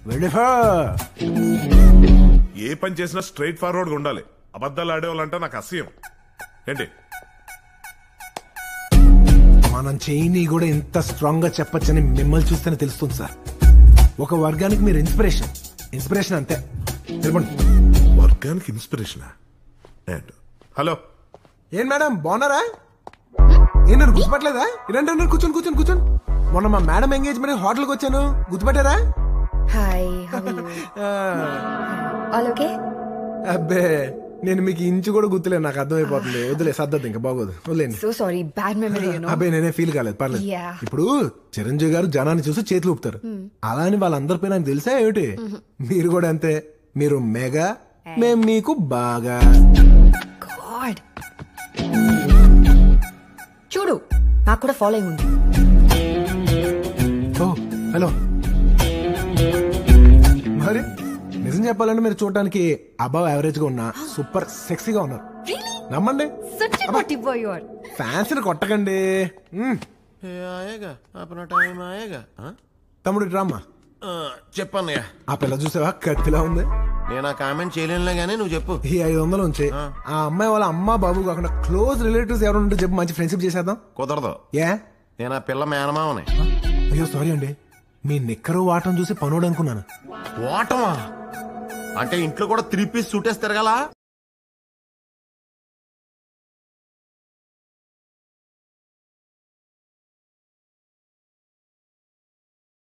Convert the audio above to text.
వెళ్ళిపో ఏ పని చేసినా స్ట్రైట్ ఫార్వర్డ్ గా ఉండాలి అబద్ధాలు ఆడేవాళ్ళంటే నాకు అసహ్యం ఏంటి మనం చేయని కూడా ఇంత స్ట్రాంగ్ గా చెప్పొచ్చని మిమ్మల్ని చూస్తేనే తెలుస్తుంది సార్ ఒక వర్గానికి మీరు ఇన్స్పిరేషన్ ఇన్స్పిరేషన్ అంతే చెప్పండి వర్గానికి ఇన్స్పిరేషన్ అండ్ హలో ఏం మేడం బాగున్నారా ఏం నన్ను గుర్తుపట్టలేదా ఇరండి రండి, కూర్చోండి కూర్చోండి కూర్చోండి మొన్న మా మేడం ఎంగేజ్మెంట్ హోటల్కి వచ్చాను గుర్తుపట్టారా hi how ah, all okay అబ్బే నేను మీకు ఇంచు కూడా గుర్తులేదు నాకు అర్థమైపోతుంది వదిలే సర్దద్దు ఇంకా బాగోదు వదిలేండి so sorry bad memory you know అబ్బే నేనే ఫీల్ కాలేదు పర్లేదు Yeah. ఇప్పుడు చిరంజీవి గారు జనాన్ని చూసి చేతులు ఊపుతారు అలా అని వాళ్ళందరి పైన నాకు తెలుసా ఏమిటి మీరు కూడా అంతే మీరు మెగా మేం మీకు బాగా గాడ్ చూడు నాకు కూడా ఫాలోయింగ్ ఉంది ఓ హలో మరి నిజం చెప్పాలంటే మీరు చూడడానికి అబవ్ యావరేజ్ గా ఉన్నా సూపర్ సెక్సీగా ఉన్నారు రియలీ నమ్మండి such a naughty boy you are fans కొట్టకండి మ్మ్. ఏ ఆయేగా అప్పుడు టైం ఆయేగా ఆ? తమ్ముడు ఇటు రామ్మా ఆ, చెప్పన్నయ్య ఆ పిల్ల చూసావా కత్తిలా ఉంది నేను ఆ కామెంట్ చేయలేనులే గానీ నువ్వు చెప్పు ఈ ఐదు వందలు ఉంచి ఆ అమ్మాయి వాళ్ళ అమ్మ బాబు కాకుండా క్లోజ్ రిలేటివ్స్ ఎవరు ఉంటే చెప్పి మంచి ఫ్రెండ్షిప్ చేసేద్దాం కుదరదు ఏ నేను ఆ పిల్ల మేనమావని అయ్యో సారీ అండి మీ నిక్కరు వాటం చూసి పనోడు అనుకున్నాను ఓటమా అంటే ఇంట్లో కూడా త్రీ పీస్ సూటేసి తిరగాల